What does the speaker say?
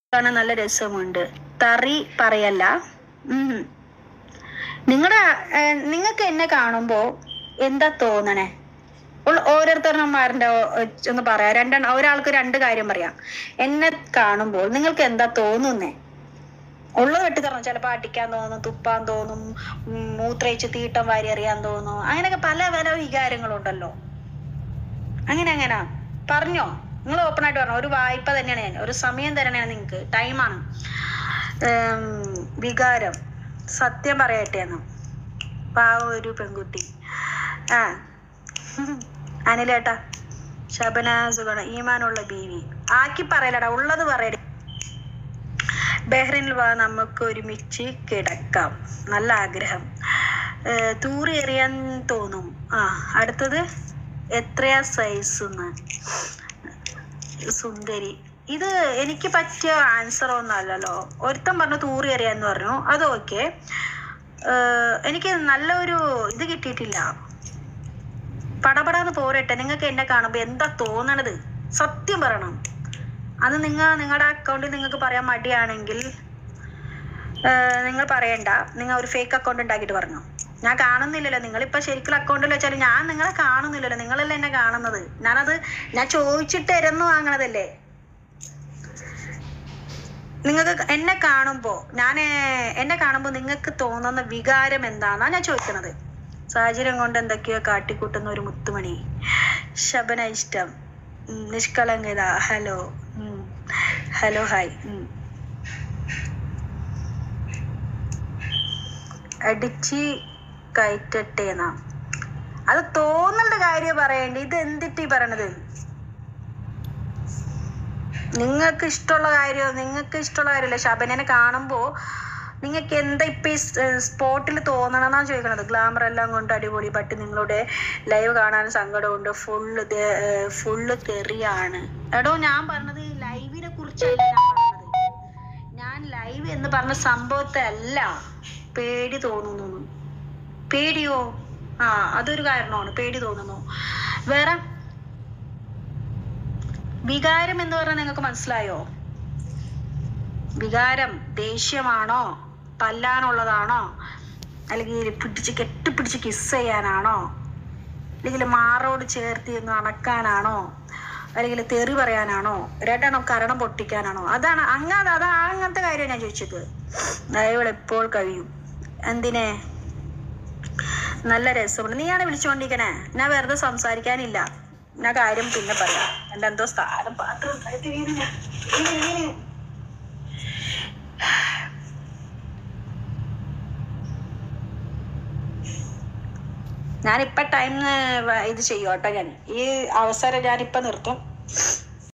കാണാൻ നല്ല രസമുണ്ട് തറി പറയല്ല നിങ്ങളുടെ നിങ്ങൾക്ക് എന്നെ കാണുമ്പോൾ എന്താ തോന്നണേ ഉള്ള- ഓരോരുത്തരന്മാരുടെ ഒന്ന് പറയാം രണ്ടെണ്ണം ഒരാൾക്ക് രണ്ട് കാര്യം പറയാം എന്നെ കാണുമ്പോൾ നിങ്ങൾക്ക് എന്താ തോന്നുന്നേ ഉള്ളത് വെട്ടി തരണം ചിലപ്പോൾ അടിക്കാൻ തോന്നും തുപ്പാൻ തോന്നും ഉം, മൂത്രയിച്ച് തീട്ടം വാരി എറിയാൻ തോന്നും അങ്ങനെയൊക്കെ പല പല വികാരങ്ങളുണ്ടല്ലോ അങ്ങനെ അങ്ങനെ പറഞ്ഞോ നിങ്ങൾ ഓപ്പൺ ആയിട്ട് പറഞ്ഞോ ഒരു വായ്പ തന്നെയാണ് ഞാൻ ഒരു സമയം തരണേ നിങ്ങൾക്ക് ടൈമാണ് വികാരം സത്യം പറയട്ടെ എന്ന് പാവ ഒരു പെൺകുട്ടി ആ അനിലേട്ടാ ശബന സുഗണ ഈമാനുള്ള ബീവി ആക്കി പറയലടാ ഉള്ളത് പറയടേ ബഹ്റിനിൽ വാ നമുക്ക് ഒരുമിച്ച് കിടക്കാം നല്ല ആഗ്രഹം ഏർ തൂറി എറിയാൻ തോന്നും ആ അടുത്തത് എത്രയാ സൈസ് സുന്ദരി ഇത് എനിക്ക് പറ്റിയ ആൻസർ ഒന്നും അല്ലല്ലോ ഒരുത്തൻ പറഞ്ഞു തൂറി എറിയാന്ന് പറഞ്ഞു അത് ഓക്കെ എനിക്ക് നല്ലൊരു ഇത് കിട്ടിയിട്ടില്ല പടപടാന്ന് പോരട്ടെ നിങ്ങൾക്ക് എന്നെ കാണുമ്പോൾ എന്താ തോന്നണത് സത്യം പറയണം അത് നിങ്ങൾ നിങ്ങളുടെ അക്കൗണ്ടിൽ നിങ്ങൾക്ക് പറയാൻ മടിയാണെങ്കിൽ ഏർ നിങ്ങൾ പറയണ്ട നിങ്ങൾ ഒരു ഫേക്ക് അക്കൗണ്ട് ഉണ്ടാക്കിയിട്ട് പറഞ്ഞു ഞാൻ കാണുന്നില്ലല്ലോ നിങ്ങളിപ്പോ ശരിക്കും അക്കൗണ്ടിൽ വെച്ചാൽ ഞാൻ നിങ്ങളെ കാണുന്നില്ലല്ലോ നിങ്ങളല്ലേ എന്നെ കാണുന്നത് ഞാനത് ഞാൻ ചോദിച്ചിട്ട് ഇരന്ന് വാങ്ങണതല്ലേ നിങ്ങൾക്ക് എന്നെ കാണുമ്പോൾ ഞാൻ എന്നെ കാണുമ്പോൾ നിങ്ങൾക്ക് തോന്നുന്ന വികാരം എന്താണെന്നാ ഞാൻ ചോദിക്കണത് സാഹചര്യം കൊണ്ട് എന്തൊക്കെയോ കാട്ടിക്കൂട്ടുന്ന ഒരു മുത്തുമണി ശബന ഇഷ്ടം ഉം, നിഷ്കളങ്കത ഹലോ ഉം. ഹലോ ഹായ് ഉം. അടിച്ച് കയറ്റട്ടേന്നാ അത് തോന്നേണ്ട കാര്യം പറയണ്ട ഇത് എന്തിട്ട് ഈ പറയണത് നിങ്ങൾക്ക് ഇഷ്ടമുള്ള കാര്യം നിങ്ങൾക്ക് ഇഷ്ടമുള്ള കാര്യമല്ല ശബനനെ കാണുമ്പോൾ നിങ്ങൾക്ക് എന്താ ഇപ്പൊ ഈ സ്പോട്ടിൽ തോന്നണമെന്നാണ് ചോദിക്കണത് ഗ്ലാമർ എല്ലാം കൊണ്ട് അടിപൊളി ബട്ട് നിങ്ങളുടെ ലൈവ് കാണാൻ സങ്കടമുണ്ട് ഫുള്ള് ഫുള്ള് തെറിയാണ് എടോ ഞാൻ പറഞ്ഞത് ലൈവിനെ കുറിച്ചല്ല ഞാൻ പറഞ്ഞത് ഞാൻ ലൈവ് എന്ന് പറഞ്ഞ സംഭവത്തെ അല്ല പേടി തോന്നുന്നു പേടിയോ ആ അതൊരു കാരണമാണ് പേടി തോന്നുന്നു വേറെ വികാരം എന്ന് പറഞ്ഞാൽ നിങ്ങൾക്ക് മനസ്സിലായോ വികാരം ദേഷ്യമാണോ തല്ലാനുള്ളതാണോ അല്ലെങ്കിൽ പിടിച്ച് കെട്ടിപ്പിടിച്ച് കിസ് ചെയ്യാനാണോ അല്ലെങ്കിൽ മാറോട് ചേർത്ത് ഒന്ന് അണക്കാനാണോ അല്ലെങ്കിൽ തെറി പറയാനാണോ രണ്ടെണ്ണം കരണം പൊട്ടിക്കാനാണോ അതാണ് അങ്ങനെ അതാ അങ്ങനത്തെ കാര്യം ഞാൻ ചോദിച്ചത് ദയവുകൾ എപ്പോൾ കഴിയും എന്തിനെ നല്ല രസമുണ്ട് നീയാണ് വിളിച്ചുകൊണ്ടിരിക്കണേ ഞാൻ വെറുതെ സംസാരിക്കാനില്ല ഞാൻ കാര്യം പിന്നെ പറയാം എൻ്റെ എന്തോ സ്ഥാനം പാത്രം താഴ്ത്തി വീണ്. വീണ്, വീണ്. ഞാനിപ്പോ ടൈം ഇത് ചെയ്യും കേട്ടോ ഞാൻ ഈ അവസരം ഞാനിപ്പോ നിർത്തും